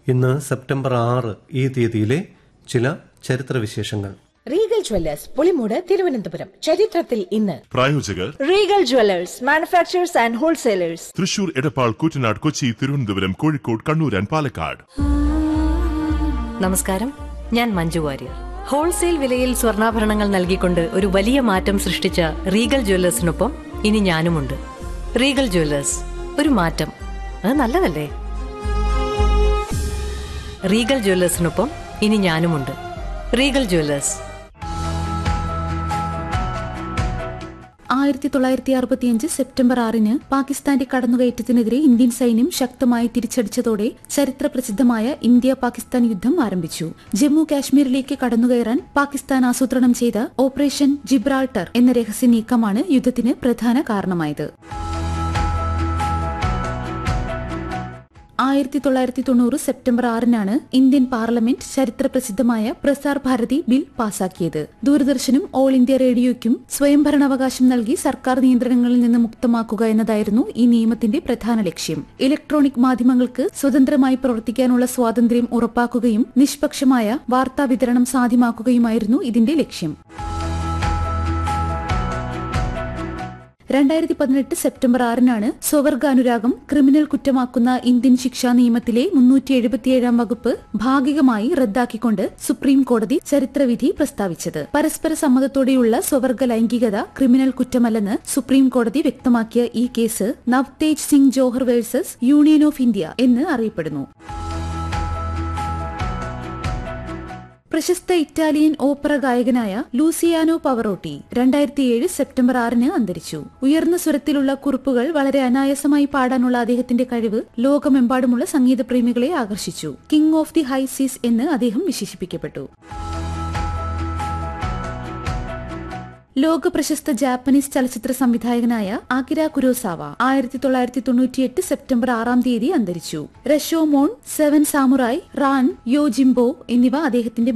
ഇന്ന് സെപ്റ്റംബർ ആറ് ഈ തീയതിയിലെ ചില ചരിത്രവിശേഷങ്ങൾ റീഗൽ ജ്വല്ലേഴ്സ് പുളിമൂട് തിരുവനന്തപുരം ചരിത്രത്തിൽ ഇന്ന് പ്രായോജകർ Regal jewellers manufacturers and wholesalers Thrissur Edappal Koottanad Kochi Thiruvananthapuram Kozhikode Kannur and Palakkad നമസ്കാരം ഞാൻ മഞ്ജു വാര്യർ ഹോൾസെയിൽ വിലയിൽ സ്വർണ്ണാഭരണങ്ങൾ നൽകിക്കൊണ്ട് ഒരു വലിയ മാറ്റം സൃഷ്ടിച്ച റീഗൽ ജ്വല്ലേഴ്സിനൊപ്പം ഇനി ഞാനുമുണ്ട് റീഗൽ ജ്വല്ലേഴ്സ് ഒരു മാറ്റം അത് നല്ലതല്ലേ റീഗൽ ജ്വല്ലേഴ്സിനൊപ്പം ഇനി ഞാനുമുണ്ട് റീഗൽ ജ്വല്ലേഴ്സ് ആയിരത്തി തൊള്ളായിരത്തി അറുപത്തിയഞ്ച് സെപ്റ്റംബർ ആറിന് പാകിസ്ഥാന്റെ കടന്നുകയറ്റത്തിനെതിരെ ഇന്ത്യൻ സൈന്യം ശക്തമായി തിരിച്ചടിച്ചതോടെ ചരിത്ര പ്രസിദ്ധമായ ഇന്ത്യ പാകിസ്ഥാൻ യുദ്ധം ആരംഭിച്ചു ജമ്മു കാശ്മീരിലേക്ക് കടന്നുകയറാൻ പാകിസ്ഥാൻ ആസൂത്രണം ചെയ്ത ഓപ്പറേഷൻ ജിബ്രാൾട്ടർ എന്ന രഹസ്യ നീക്കമാണ് യുദ്ധത്തിന് പ്രധാന കാരണമായത് ആയിരത്തി തൊള്ളായിരത്തി തൊണ്ണൂറ് സെപ്റ്റംബർ ആറിനാണ് ഇന്ത്യൻ പാർലമെന്റ് ചരിത്ര പ്രസിദ്ധമായ പ്രസാർ ഭാരതി ബിൽ പാസാക്കിയത് ദൂരദർശനും ഓൾ ഇന്ത്യ റേഡിയോയ്ക്കും സ്വയംഭരണാവകാശം നൽകി സർക്കാർ നിയന്ത്രണങ്ങളിൽ നിന്ന് മുക്തമാക്കുക എന്നതായിരുന്നു ഈ നിയമത്തിന്റെ പ്രധാന ലക്ഷ്യം ഇലക്ട്രോണിക് മാധ്യമങ്ങൾക്ക് സ്വതന്ത്രമായി പ്രവർത്തിക്കാനുള്ള സ്വാതന്ത്ര്യം ഉറപ്പാക്കുകയും നിഷ്പക്ഷമായ വാർത്താ വിതരണം സാധ്യമാക്കുകയുമായിരുന്നു ഇതിന്റെ ലക്ഷ്യം രണ്ടായിരത്തി പതിനെട്ട് സെപ്റ്റംബർ ആറിനാണ് സ്വവർഗാനുരാഗം ക്രിമിനൽ കുറ്റമാക്കുന്ന ഇന്ത്യൻ ശിക്ഷാ നിയമത്തിലെ മുന്നൂറ്റി എഴുപത്തിയേഴാം വകുപ്പ് ഭാഗികമായി റദ്ദാക്കിക്കൊണ്ട് സുപ്രീം കോടതി ചരിത്രവിധി പ്രസ്താവിച്ചത് പരസ്പര സമ്മതത്തോടെയുള്ള സ്വവർഗ ലൈംഗികത ക്രിമിനൽ കുറ്റമല്ലെന്ന് സുപ്രീം കോടതി വ്യക്തമാക്കിയ ഈ case Navtej Singh Johar versus Union of India എന്ന് അറിയപ്പെടുന്നു പ്രശസ്ത ഇറ്റാലിയൻ ഓപ്പറ ഗായകനായ ലൂസിയാനോ പവറോട്ടി രണ്ടായിരത്തിയേഴ് സെപ്റ്റംബർ ആറിന് അന്തരിച്ചു ഉയർന്ന സ്വരത്തിലുള്ള കുറിപ്പുകൾ വളരെ അനായാസമായി പാടാനുള്ള അദ്ദേഹത്തിന്റെ കഴിവ് ലോകമെമ്പാടുമുള്ള സംഗീത പ്രേമികളെ ആകർഷിച്ചു കിങ് ഓഫ് ദി ഹൈ സീസ് എന്ന് അദ്ദേഹം വിശേഷിപ്പിക്കപ്പെട്ടു ലോക പ്രശസ്ത ജാപ്പനീസ് ചലച്ചിത്ര സംവിധായകനായ ആകിര കുരോസാവ ആയിരത്തി തൊള്ളായിരത്തി തൊണ്ണൂറ്റിയെട്ട് സെപ്റ്റംബർ ആറാം തീയതി അന്തരിച്ചു റഷോമോൺ സെവൻ സാമുറായ് റാൻ യോ ജിംബോ എന്നിവ അദ്ദേഹത്തിന്റെ